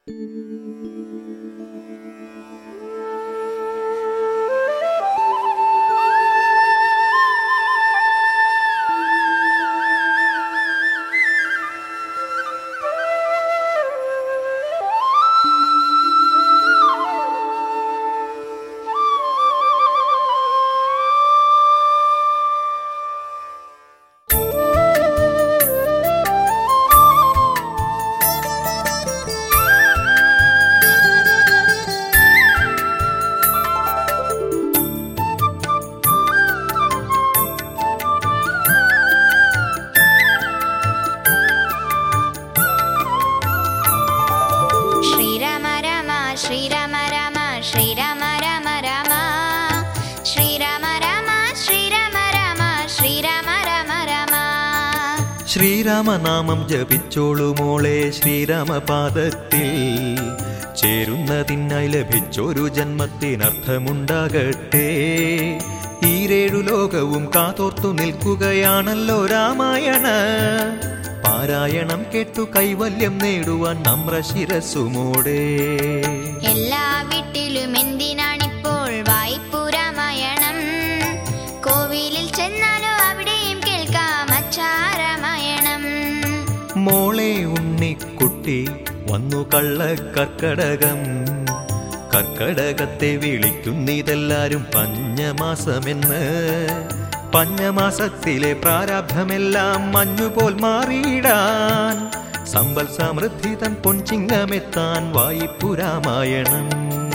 శ్రీరామ రామ శ్రీరామ రామ శ్రీరామ రామ రామ శ్రీరామ రామ శ్రీరామ രാമ ശ്രീരാമ രാമ രാമ ശ്രീരാമനാമം ജപിച്ചോളൂ മോളെ ശ്രീരാമപാദത്തിൽ ചേരുന്നതിനായി ലഭിച്ചൊരു ജന്മത്തിനർത്ഥമുണ്ടാകട്ടെ ഈരേഴു ലോകവും കാതോർത്തു നിൽക്കുകയാണല്ലോ രാമായണ പാരായണം കേട്ടു കൈവല്യം നേടുവാൻ നമ്ര ശിരസുമോടെ എല്ലാ വീട്ടിലും എന്തിനാണിപ്പോൾ വായ്പു രാമായണം കോവിലിൽ ചെന്നാലോ അവിടെയും കേൾക്കാം അച്ചാരാമായണം മോളെ ഉണ്ണിക്കുട്ടി വന്നു കള്ള കർക്കടകം കർക്കടകത്തെ വിളിക്കുന്നിതെല്ലാരും പഞ്ഞമാസമെന്ന് പഞ്ഞമാസത്തിലെ പ്രാരാബ്ധമെല്ലാം മഞ്ഞുപോൽ മാറിയിടാൻ സമ്പൽ സമൃദ്ധി തൻ പൊൻചിങ്ങമെത്താൻ വായിപ്പുരാമായണം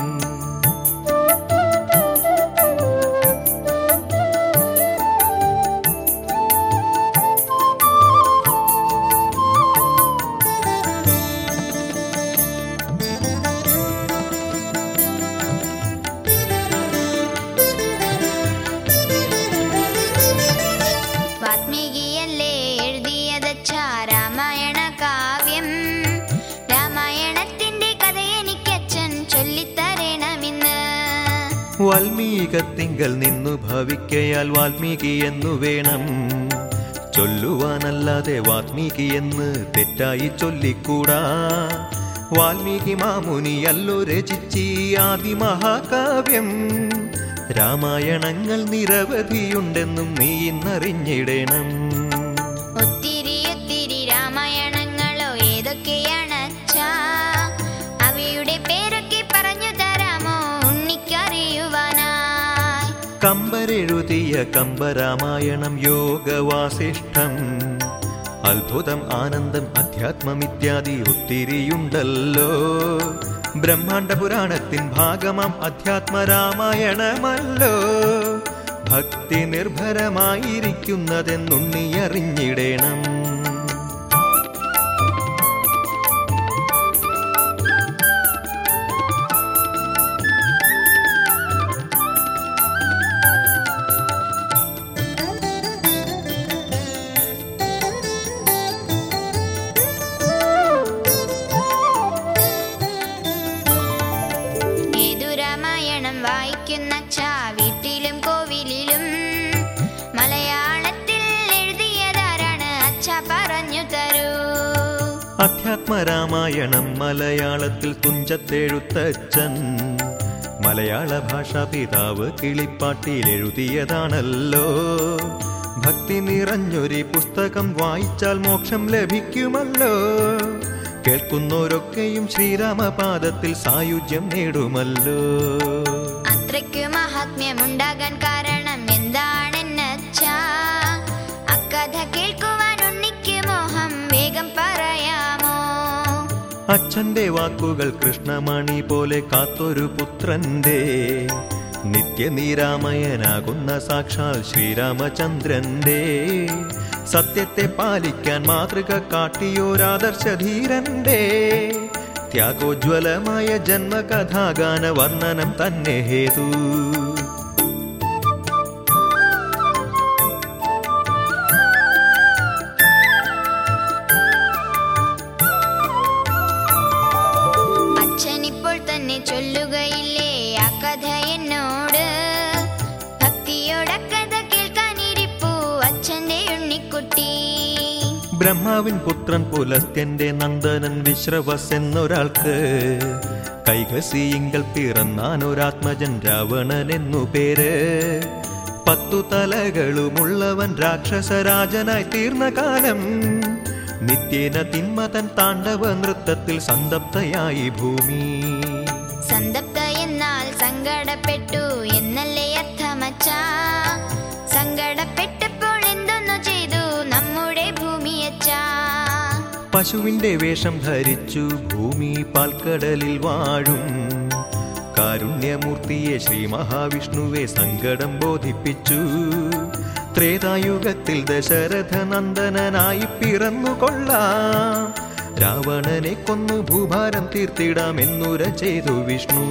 വാത്മീകിയല്ലേ എഴുതിയതച്ചാ രാമായണ കാവ്യം രാമായണത്തിന്റെ കഥ എനിക്കച്ഛൻ ചൊല്ലിത്തരേണമിന്ന് വാൽമീകത്തിങ്കൽ നിന്നു ഭവിക്കയാൽ വാൽമീകി എന്നു വേണം ചൊല്ലുവാനല്ലാതെ വാൽമീകി എന്ന് തെറ്റായി ചൊല്ലിക്കൂടാ വാൽമീകി മാമുനിയല്ലോ രചിച്ചീ ആദി മഹാകാവ്യം രാമായണങ്ങൾ നിരവധിയുണ്ടെന്നും നീ ഇന്നറിഞ്ഞിടണം ഒത്തിരി ഒത്തിരി രാമായണങ്ങളോ ഏതൊക്കെയാണ് അച്ഛാ അവയുടെ പേരൊക്കെ പറഞ്ഞു തരാമോ ഉണ്ണിക്കറിയുവാനായി കമ്പരെഴുതിയ കമ്പരാമായണം യോഗവാസിഷ്ഠം അത്ഭുതം ആനന്ദം അധ്യാത്മമിത്യാദി ഒത്തിരിയുണ്ടല്ലോ ബ്രഹ്മാണ്ഡ പുരാണത്തിൻ ഭാഗമാം അധ്യാത്മരാമായണമല്ലോ ഭക്തി നിർഭരമായിരിക്കുന്നതെന്നുണ്ണിയറിഞ്ഞിടേണം ഏതു രാമായണം വായിക്കുന്ന അച്ഛാ വീട്ടിലും കോവിലിലും മലയാളത്തിൽ എഴുതിയതാരാണ് അച്ഛാ പറഞ്ഞു തരൂ അധ്യാത്മരാമായണം മലയാളത്തിൽ തുഞ്ചത്തെഴുത്തച്ഛൻ മലയാള ഭാഷാ പിതാവ് കിളിപ്പാട്ടിൽ എഴുതിയതാണല്ലോ ഭക്തി നിറഞ്ഞൊരു പുസ്തകം വായിച്ചാൽ മോക്ഷം ലഭിക്കുമല്ലോ കേൾക്കുന്നോരൊക്കെയും ശ്രീരാമപാദത്തിൽ സായുജ്യം നേടുമല്ലോ അത്രയ്ക്കു മഹാത്മ്യമുണ്ടാകാൻ കാരണം എന്താണെന്നച്ചാ അക്കഥ കേൾക്കുവാൻ ഉണ്ണിക്ക് മോഹം വേഗം പറയാമോ അച്ഛന്റെ വാക്കുകൾ കൃഷ്ണമണി പോലെ കാത്തൊരു പുത്രന്റെ നിത്യനീരാമയനാകുന്ന സാക്ഷാൽ ശ്രീരാമചന്ദ്രന്റെ സത്യത്തെ പാലിക്കാൻ മാതൃക കാട്ടിയോരാദർശധീരന്റെ ത്യാഗോജ്വലമായ ജന്മകഥാഗാന വർണ്ണനം തന്നെ ഹേതു അച്ഛനിപ്പോൾ തന്നെ ചൊല്ലുകയില്ലേ ആ കഥ എന്നോട് ഭക്തിയോടെ കഥ കേൾക്കാനിരിപ്പൂ അച്ഛന്റെ ഉണ്ണിക്കുട്ടി ബ്രഹ്മാവിൻ പുത്രൻ പുലസ്ത്യന്റെ നന്ദനൻ വിശ്രവസ് എന്നൊരാൾക്ക് കൈകസിയിങ്കൽ പിറന്നാനൊരാത്മജൻ രാവണൻ എന്നു പേര് പത്തു തലകളുമുള്ളവൻ രാക്ഷസരാജനായി തീർന്ന കാലം നിത്യേന തിന്മതൻ താണ്ഡവ നൃത്തത്തിൽ സന്തപ്തയായി ഭൂമി സന്തപ്ത എന്നാൽ സങ്കടപ്പെട്ടു എന്നല്ലേ അർത്ഥമച്ച സങ്കടപ്പെട്ടപ്പോൾ എന്തൊന്നു ചെയ്തു നമ്മുടെ ഭൂമിയച്ച പശുവിന്റെ വേഷം ധരിച്ചു ഭൂമി പാൽക്കടലിൽ വാഴും കാരുണ്യമൂർത്തിയെ ശ്രീ മഹാവിഷ്ണുവെ സങ്കടം ബോധിപ്പിച്ചു ത്രേതായുഗത്തിൽ ദശരഥ നന്ദനായി പിറന്നു കൊള്ളാം രാവണനെ കൊന്നു ഭൂഭാരം തീർത്തിടാമെന്നുര ചെയ്തു വിഷ്ണു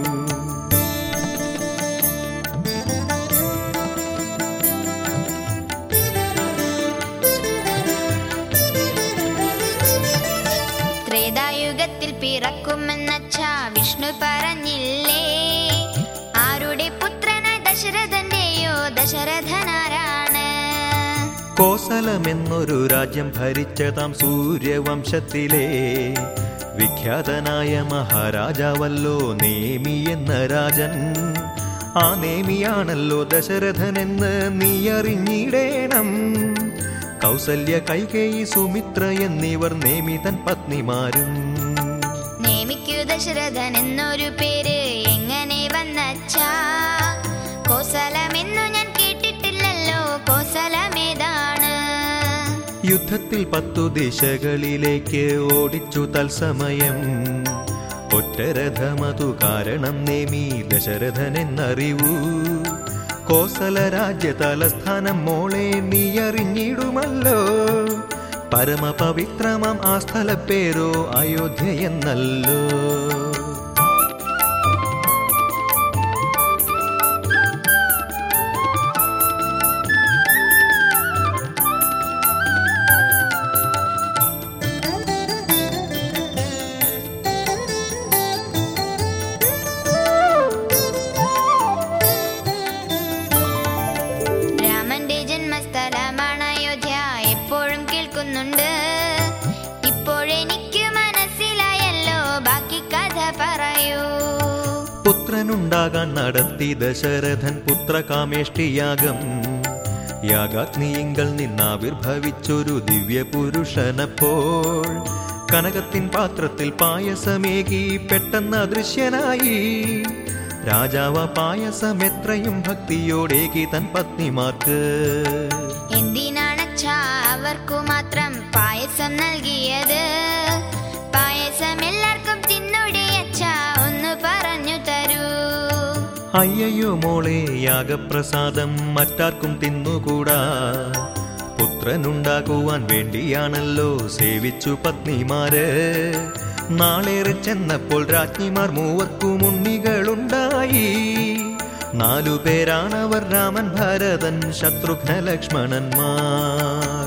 ത്രേതായുഗത്തിൽ പിറക്കുമെന്നച്ച വിഷ്ണു പറഞ്ഞില്ലേ ആരുടെ പുത്രനായി ദശരഥന്റെയോ ദശരഥനാരാണ് കോസലമെന്നൊരു രാജ്യം ഭരിച്ചതാം സൂര്യവംശത്തിലെ വിഖ്യാതനായ മഹാരാജാവല്ലോ നേമി എന്ന രാജൻ ആ നേമിയാണല്ലോ ദശരഥനെന്ന് നീ അറിഞ്ഞിടേണം കൗസല്യ കൈകേയി സുമിത്ര എന്നിവർ നേമി തൻ പത്നിമാരും നേമിക്കു ദശരഥൻ എന്നൊരു പേര് എങ്ങനെ വന്നച്ച കോസലമെന്നു ഞാൻ കേട്ടിട്ടില്ലല്ലോ കോസലമേതാണ് യുദ്ധത്തിൽ പത്തു ദിശകളിലേക്ക് ഓടിച്ചു തത്സമയം ഒറ്റരഥമതു കാരണം നേമി ദശരഥനെന്നറിവൂ കോസല രാജ്യ തലസ്ഥാനം മോളെ നീ അറിഞ്ഞിടുമല്ലോ പരമപവിത്രമാം ആ സ്ഥലപ്പേരോ അയോധ്യ എന്നല്ലോ രാമന്റെ ജന്മസ്ഥലമാണ് അയോധ്യ എപ്പോഴും കേൾക്കുന്നുണ്ട് ഇപ്പോഴെനിക്ക് മനസ്സിലായല്ലോ ബാക്കി കഥ പറയൂ പുത്രനുണ്ടാകാൻ നടത്തി ദശരഥൻ പുത്രകാമേഷ്ടിയാഗം യാഗാഗ്നിയിങ്കൽ നിന്നാവിർഭവിച്ചൊരു ദിവ്യപുരുഷനപ്പോൾ കനകത്തിൻ പാത്രത്തിൽ പായസമേകി പെട്ടെന്ന് അദൃശ്യനായി രാജാവ പായസം എത്രയും ഭക്തിയോടേകി തൻ പത്നിമാർക്ക് എന്തിനാണച്ചാ അവർക്കു മാത്രം പായസം നൽകിയത് പായസം എല്ലാവർക്കും തിന്നൂടെ അച്ഛാ ഒന്ന് പറഞ്ഞു തരൂ അയ്യയ്യോ മോളെ യാഗപ്രസാദം മറ്റാർക്കും തിന്നുകൂടാ പുത്രനുണ്ടാകുവാൻ വേണ്ടിയാണല്ലോ സേവിച്ചു പത്നിമാര് നാളേറെ ചെന്നപ്പോൾ രാജ്ഞിമാർ മൂവർക്കും ഉണ്ണികളുണ്ടായി നാലു പേരാണവർ രാമൻ ഭരതൻ ശത്രുഘ്ന ലക്ഷ്മണന്മാർ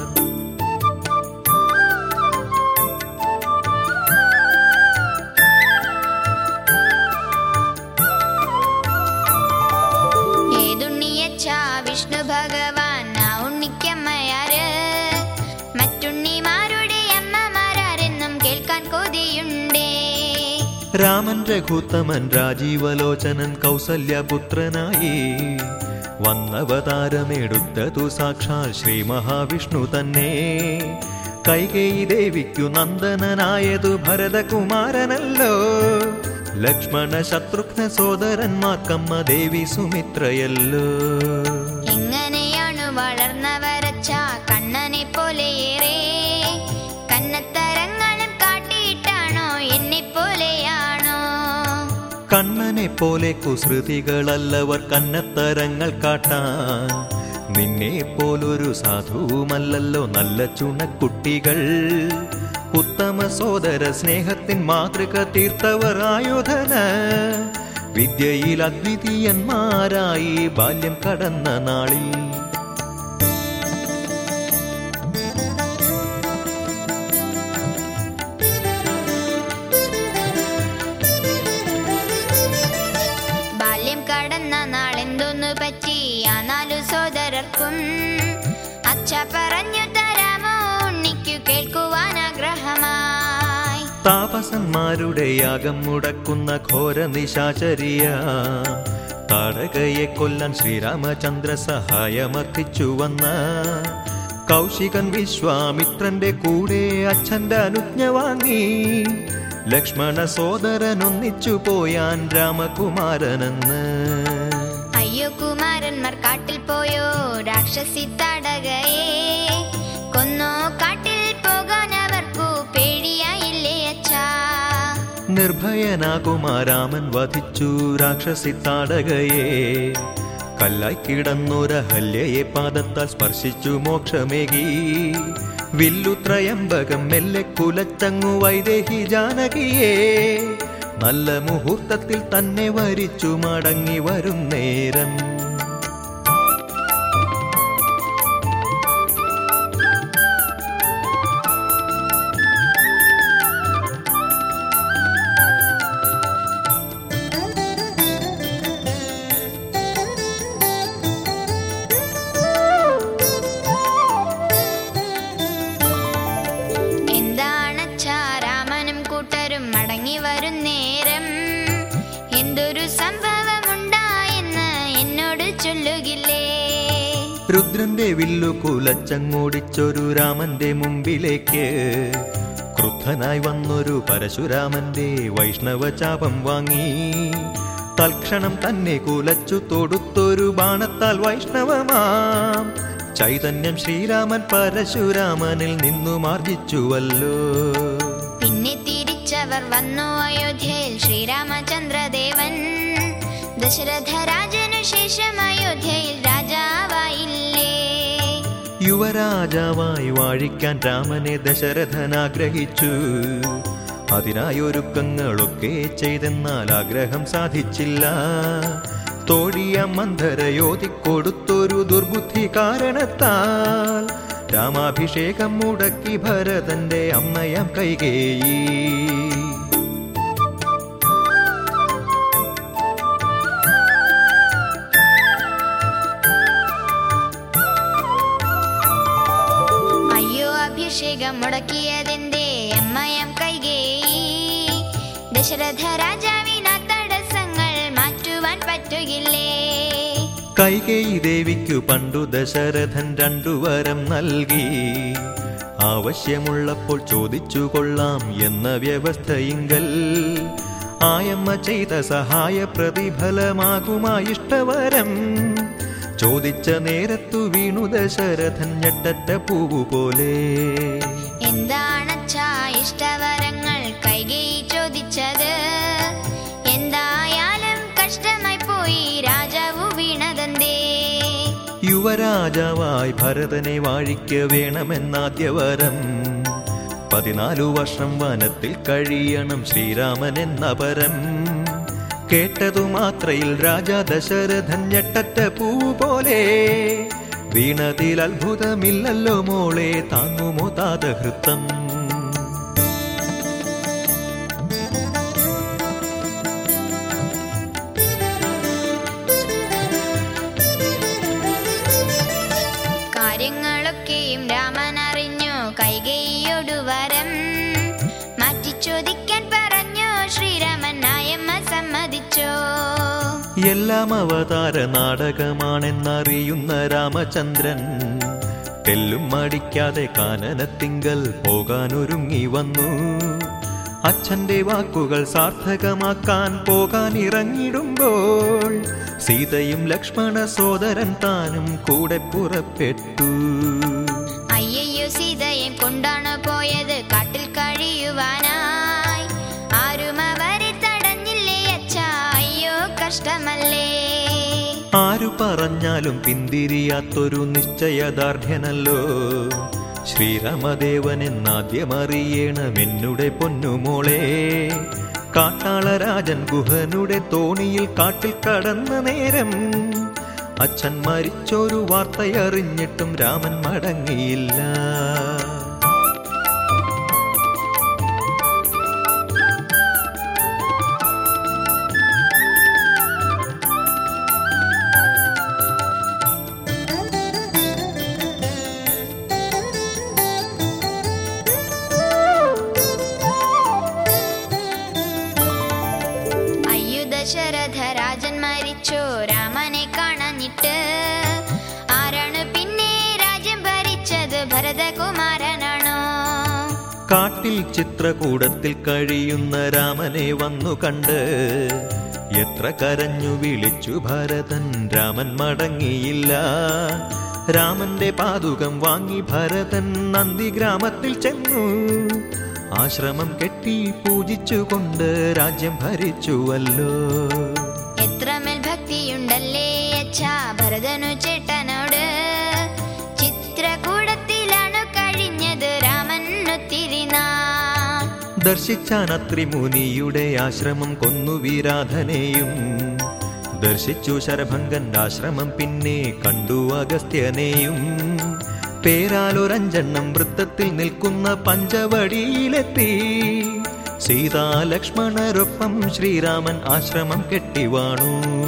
ഏതുണ്ണിയച്ചാ വിഷ്ണു ഭഗവാൻ ആ ഉണ്ണിക്കമ്മയാര് മറ്റുണ്ണിമാരുടെ അമ്മമാരാരെന്നും കേൾക്കാൻ കൊതിയുണ്ടേ രാമൻ രഘുത്തമൻ രാജീവലോചനൻ കൗസല്യപുത്രനായി വന്നവതാരമെടുത്തതു സാക്ഷാൽ ശ്രീ മഹാവിഷ്ണു തന്നെ കൈകേയി ദേവിക്കു നന്ദനനായതു ഭരതകുമാരനല്ലോ ലക്ഷ്മണ ശത്രുഘ്ന സോദരന്മാർക്കമ്മ ദേവി സുമിത്രയല്ലോ എങ്ങനെയാണ് വളർന്നവരച്ച കണ്ണനെ പോലെയേറെ കന്നത്തരങ്ങളും കാട്ടിയിട്ടാണോ എന്നെ പോലെയാണോ കണ്ണനെ പോലെ കുസൃതികളല്ലവർ കന്നത്തരങ്ങൾ കാട്ടാൻ നിന്നെ പോലൊരു സാധുവുമല്ലല്ലോ നല്ല ചുണക്കുട്ടികൾ ഉത്തമ സോദര സ്നേഹത്തിൻ മാതൃക തീർത്തവർ ആയോധന വിദ്യയിൽ അദ്വിതീയന്മാരായി ബാല്യം കടന്ന നാളിൽ ബാല്യം കടന്ന നാളെന്തോന്നു പറ്റി ആ നാലു സോദരർക്കും അച്ഛ പറഞ്ഞു തരാമോ ഉണ്ണിക്കു താപസന്മാരുടെ യാഗം മുടക്കുന്ന ഘോര നിശാചരിയ താടകയെ കൊല്ലാൻ ശ്രീരാമചന്ദ്ര സഹായമർത്ഥിച്ചു വന്ന കൗശികൻ വിശ്വാമിത്രന്റെ കൂടെ അച്ഛന്റെ അനുജ്ഞ വാങ്ങി ലക്ഷ്മണ സോദരൻ ഒന്നിച്ചു പോയാൻ രാമകുമാരനെന്ന് അയ്യോ കുമാരന്മാർ കാട്ടിൽ പോയോ രാക്ഷസി തടകയെ കൊന്നോ കാട്ടിൽ പോകാൻ അവർക്കു പേടിയായില്ലേ അച്ഛാ നിർഭയനാകുമാരാമൻ വധിച്ചു രാക്ഷസി താടകയെ കല്ലായി കിടന്നൊരഹല്യയെ പാദത്താൽ സ്പർശിച്ചു മോക്ഷമേകി വില്ലുത്രയംബകം മെല്ലെ കുലച്ചങ്ങു വൈദേഹി ജാനകിയെ നല്ല മുഹൂർത്തത്തിൽ തന്നെ വരിച്ചു മടങ്ങി വരും നേരം എന്താണച്ചാ രാമനും കൂട്ടരും മടങ്ങി വരും നേരം എന്തൊരു സംഭവമുണ്ടായെന്ന് എന്നോട് ചൊല്ലുകില്ലേ രുദ്രന്റെ വില്ലു കുലച്ചങ്ങോടിച്ചൊരു രാമന്റെ മുമ്പിലേക്ക് ക്രുദ്ധനായി വന്നൊരു പരശുരാമന്റെ വൈഷ്ണവ ചാപം വാങ്ങി തൽക്ഷണം തന്നെ കുലച്ചു തൊടുത്തൊരു ബാണത്താൽ വൈഷ്ണവമാം ചൈതന്യം ശ്രീരാമൻ പരശുരാമനിൽ നിന്നു മാർജിച്ചുവല്ലോ പിന്നെ തിരിച്ചവർ വന്നു അയോധ്യയിൽ ശ്രീരാമചന്ദ്രദേവൻ ദശരഥ രാജനു ശേഷം അയോധ്യയിൽ രാജാവായില്ലേ യുവരാജാവായി വാഴിക്കാൻ രാമനെ ദശരഥൻ ആഗ്രഹിച്ചു അതിനായൊരുക്കങ്ങളൊക്കെ ചെയ്തെന്നാൽ ആഗ്രഹം സാധിച്ചില്ല തോഴിയ മന്ധരയോതിക്കൊടുത്തൊരു ദുർബുദ്ധി കാരണത്താൽ രാമാഭിഷേകം മുടക്കി ഭരതന്റെ അമ്മയാം കൈകേയി അയ്യോ അഭിഷേകം മുടക്കിയതെന്റെ അമ്മയം കൈകേയി ദശരഥ രാജാവിന തടസ്സങ്ങൾ മാറ്റുവാൻ പറ്റുകില്ലേ കൈകേയി ദേവിക്കു പണ്ടു ദശരഥൻ രണ്ടു വരം നൽകി ആവശ്യമുള്ളപ്പോൾ ചോദിച്ചു കൊള്ളാം എന്ന വ്യവസ്ഥയിങ്കൽ ആയമ്മ ചെയ്ത സഹായ പ്രതിഫലമാകുമാ ഇഷ്ടവരം ചോദിച്ച നേരത്തു വീണു ദശരഥൻ ഞെട്ടറ്റ പൂവു പോലെ എന്താണച്ചാ ഇഷ്ടവരങ്ങൾ കൈകേയി ചോദിച്ചത് എന്തായാലും കഷ്ടമായി പോയി രാജാവു വീണതന്തേ യുവരാജാവായി ഭരതനെ വാഴിക്ക വേണമെന്നാദ്യവരം പതിനാലു വർഷം വനത്തിൽ കഴിയണം ശ്രീരാമൻ എന്ന പരം കേട്ടതു മാത്രയിൽ രാജാ ദശരഥൻ ഞെട്ടറ്റ പൂ പോലെ വീണതിൽ അത്ഭുതമില്ലല്ലോ മോളെ താങ്ങുമോ താതഹൃത്തം കാര്യങ്ങളൊക്കെയും രാമൻ അറിഞ്ഞു കൈകേയിയോടു വരം മാറ്റി ചോദിക്കാൻ പറഞ്ഞു ശ്രീരാമൻ നായമ്മ സമ്മതിച്ചോ എല്ലാം അവതാര നാടകമാണെന്നറിയുന്ന രാമചന്ദ്രൻ തെല്ലും മടിക്കാതെ കാനനത്തിങ്കൽ പോകാനൊരുങ്ങി വന്നു അച്ഛന്റെ വാക്കുകൾ സാർത്ഥകമാക്കാൻ പോകാൻ ഇറങ്ങിടുമ്പോൾ സീതയും ലക്ഷ്മണ സോദരൻ താനും കൂടെ പുറപ്പെട്ടു അയ്യയ്യോ സീതയും കൊണ്ടാണ് പോയത് കാട്ടിൽ കഴിയുവാനായി ആരും അവരെ തടഞ്ഞില്ലേ അച്ഛാ അയ്യോ കഷ്ടമല്ലേ ആരു പറഞ്ഞാലും പിന്തിരിയാത്തൊരു നിശ്ചയദാർഢ്യനല്ലോ ശ്രീരാമദേവൻ എന്നാദ്യമറിയണമെന്നുടെ പൊന്നുമോളെ കാട്ടാളരാജൻ ഗുഹനുടെ തോണിയിൽ കാട്ടിൽ കടന്ന നേരം അച്ഛൻ മരിച്ചൊരു വാർത്തയറിഞ്ഞിട്ടും രാമൻ മടങ്ങിയില്ല കാട്ടിൽ ചിത്രകൂടത്തിൽ കഴിയുന്ന രാമനെ വന്നു കണ്ട് എത്ര കരഞ്ഞു വിളിച്ചു ഭരതൻ രാമൻ മടങ്ങിയില്ല രാമന്റെ പാതുകം വാങ്ങി ഭരതൻ നന്ദി ഗ്രാമത്തിൽ ചെന്നു ആശ്രമം കെട്ടി പൂജിച്ചുകൊണ്ട് രാജ്യം ഭരിച്ചുവല്ലോ എത്രമേൽ ഭക്തിയുണ്ടല്ലേ അച്ഛാ ഭരതനു ചേട്ടനോട് ചിത്രകൂടത്തിലാണ് കഴിഞ്ഞത് രാമൻ ഒത്തിരി നാൾ ദർശിച്ചാൻ അത്രിമുനിയുടെ ആശ്രമം കൊന്നു വീരാധനെയും ദർശിച്ചു ശരഭങ്കന്റെ ആശ്രമം പിന്നെ കണ്ടു അഗസ്ത്യനെയും പേരാലൊരഞ്ചെണ്ണം വൃത്തത്തിൽ നിൽക്കുന്ന പഞ്ചവടിയിലെത്തി സീതാലക്ഷ്മണരൊപ്പം ശ്രീരാമൻ ആശ്രമം കെട്ടിവാണു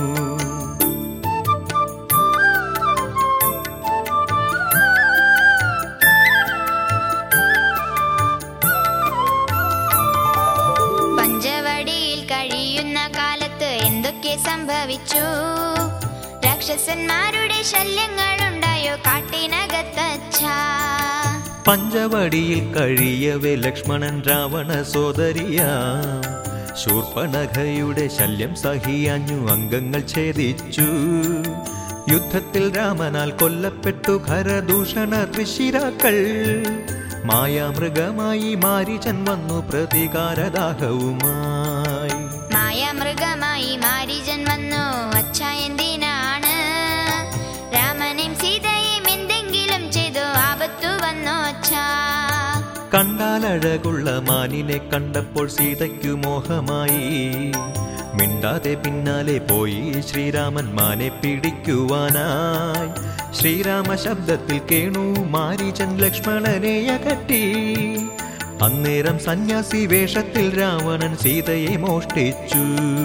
പഞ്ചവടിയിൽ കഴിയുന്ന കാലത്ത് എന്തൊക്കെ സംഭവിച്ചു രാക്ഷസന്മാരുടെ ശല്യങ്ങളുണ്ടായോ കാട്ടിനകത്തച്ഛാ പഞ്ചവടിയിൽ കഴിയവേ ലക്ഷ്മണൻ രാവണ സോദരിയ ശൂർപ്പണഖയുടെ ശല്യം സഹിയാഞ്ഞു അംഗങ്ങൾ ഛേദിച്ചു യുദ്ധത്തിൽ രാമനാൽ കൊല്ലപ്പെട്ടു ഖരദൂഷണ ത്രിശിരാക്കൾ മായാമൃഗമായി മാരിചൻ വന്നു പ്രതികാരദാഹവുമായി മായാമൃഗമായി മാരീജൻ വന്നു അച്ഛ എന്തിനാണ് രാമനെയും സീതയെയും എന്തെങ്കിലും ചെയ്തു ആപത്തു വന്നു അച്ഛാ കണ്ടാലഴകുള്ള മാനിനെ കണ്ടപ്പോൾ സീതയ്ക്കു മോഹമായി മിണ്ടാതെ പിന്നാലെ പോയി ശ്രീരാമൻ മാനെ പിടിക്കുവാനായി ശ്രീരാമ ശബ്ദത്തിൽ കേണു മാരീചൻ ലക്ഷ്മണനെ അകറ്റി അന്നേരം സന്യാസി വേഷത്തിൽ രാവണൻ സീതയെ മോഷ്ടിച്ചു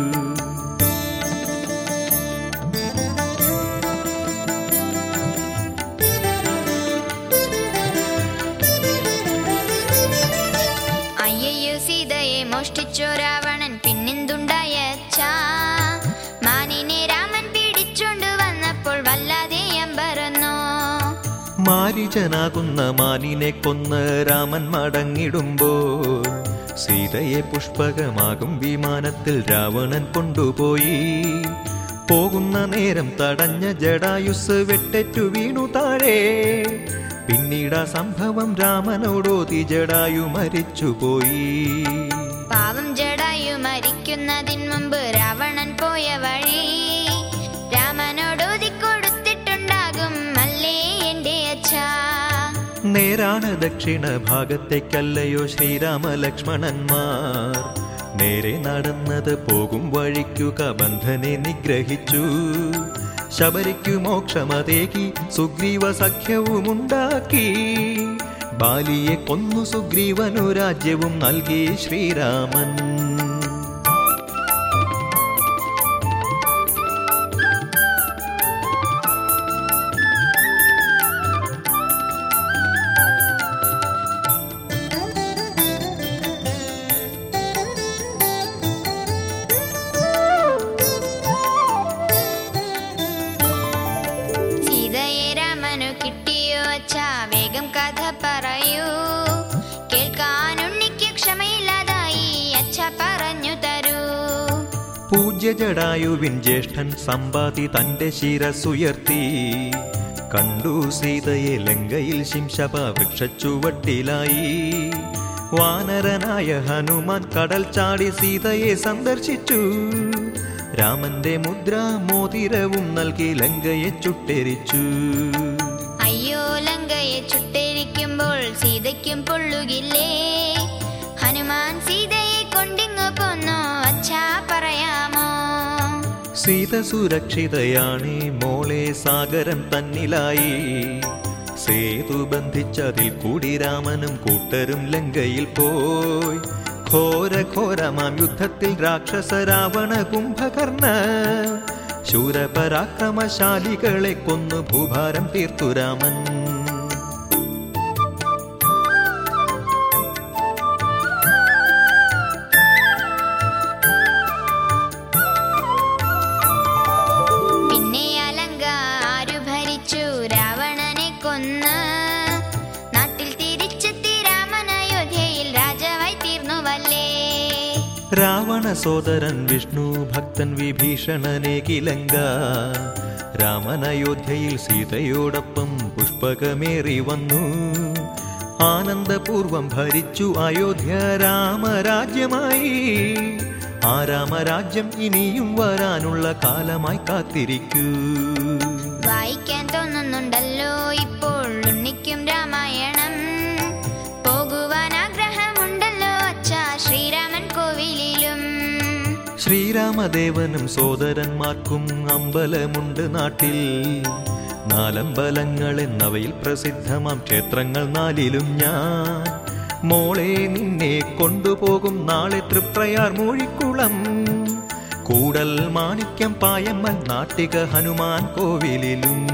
അയ്യയ്യോ സീതയെ മോഷ്ടിച്ചു രാവണൻ പിന്നെന്തുണ്ടായ അച്ഛാ മാനിനെ രാമൻ പിടിച്ചോണ്ട് വന്നപ്പോൾ വല്ലാതെ അമ്പരന്നോ മാരിജനാകുന്ന മാനിനെ കൊന്ന് രാമൻ മടങ്ങിടുമ്പോൾ സീതയെ പുഷ്പകമാകും വിമാനത്തിൽ രാവണൻ കൊണ്ടുപോയി പോകുന്ന നേരം തടഞ്ഞ ജടായുസ് വെട്ടറ്റു വീണു താഴെ പിന്നീട് ആ സംഭവം രാമനോടോതി ജടായു മരിച്ചുപോയി പാവം ജടായു മരിക്കുന്നതിന് മുമ്പ് രാവണൻ പോയ വഴി രാമനോട് കൊടുത്തിട്ടുണ്ടാകും അല്ലേ എന്റെ അച്ഛാ നേരാണ് ദക്ഷിണ ഭാഗത്തേക്കല്ലയോ ശ്രീരാമ ലക്ഷ്മണന്മാർ നേരെ നടന്നത് പോകും വഴിക്കു കബന്ധനെ നിഗ്രഹിച്ചു ശബരിക്കു മോക്ഷമതേകി സുഗ്രീവ സഖ്യവുമുണ്ടാക്കി ബാലിയെ കൊന്നു സുഗ്രീവനു രാജ്യവും നൽകി ശ്രീരാമൻ സീതയെ രാമനു കിട്ടിയോ അച്ഛാ വേഗം കഥ പറയൂ കേൾക്കാനുണ്ണിക്ക് ക്ഷമയില്ലാതായി അച്ഛ പറഞ്ഞു തരൂ പൂജ്യ ജടായുവിൻ ജ്യേഷ്ഠൻ സമ്പാതി തന്റെ ശിരസുയർത്തി കണ്ടു സീതയെ ലങ്കയിൽ ശിംശപ വൃക്ഷച്ചുവട്ടിലായി വാനരനായ ഹനുമാൻ കടൽ ചാടി സീതയെ സന്ദർശിച്ചു രാമന്റെ മുദ്ര മോതിരവും നൽകി ലങ്കയെ ചുട്ടെരിച്ചു അയ്യോ ലങ്കയെ ചുട്ടരിക്കുമ്പോൾ സീതയ്ക്കും പൊള്ളുകില്ലേ ഹനുമാൻ സീതയെ കൊണ്ടിങ്ങു പോന്നോ അച്ഛാ പറയാമോ സീത സുരക്ഷിതയാണേ മോളെ സാഗരം തന്നിലായി സേതു ബന്ധിച്ചതിൽ കൂടി രാമനും കൂട്ടരും ലങ്കയിൽ പോയി ഘോര ഘോരമാം യുദ്ധത്തിൽ രാക്ഷസ രാവണ കുംഭകർണ ശൂരപരാക്രമശാലികളെ കൊന്നു ഭൂഭാരം തീർത്തു രാമൻ പിന്നെ അലങ്ക ആരു ഭരിച്ചു രാവണനെ കൊന്ന് നാട്ടിൽ തിരിച്ചെത്തി രാമൻ അയോധ്യയിൽ രാവണ സോദരൻ വിഷ്ണു ഭക്തൻ വിഭീഷണനെ കിലങ്ക രാമനയോധ്യയിൽ സീതയോടൊപ്പം പുഷ്പകമേറി വന്നു ആനന്ദപൂർവം ഭരിച്ചു അയോധ്യ രാമരാജ്യമായി ആ രാമരാജ്യം ഇനിയും വരാനുള്ള കാലമായി കാത്തിരിക്കൂ വായിക്കാൻ തോന്നുന്നുണ്ടല്ലോ ഇപ്പോൾ ഉണ്ണിക്കും രാമായണം പോകുവാൻ ആഗ്രഹമുണ്ടല്ലോ അച്ഛാ ശ്രീരാമൻ കോവിലിലും ശ്രീരാമദേവനും സോദരന്മാർക്കും അമ്പലമുണ്ട് നാട്ടിൽ നാലമ്പലങ്ങൾ എന്നവയിൽ പ്രസിദ്ധമാം ക്ഷേത്രങ്ങൾ നാലിലും ഞാൻ മോളെ നിന്നെ കൊണ്ടുപോകും നാളെ തൃപ്രയാർ മൂഴിക്കുളം കൂടൽ മാണിക്യം പായമ്മൻ നാട്ടിക ഹനുമാൻ കോവിലിലും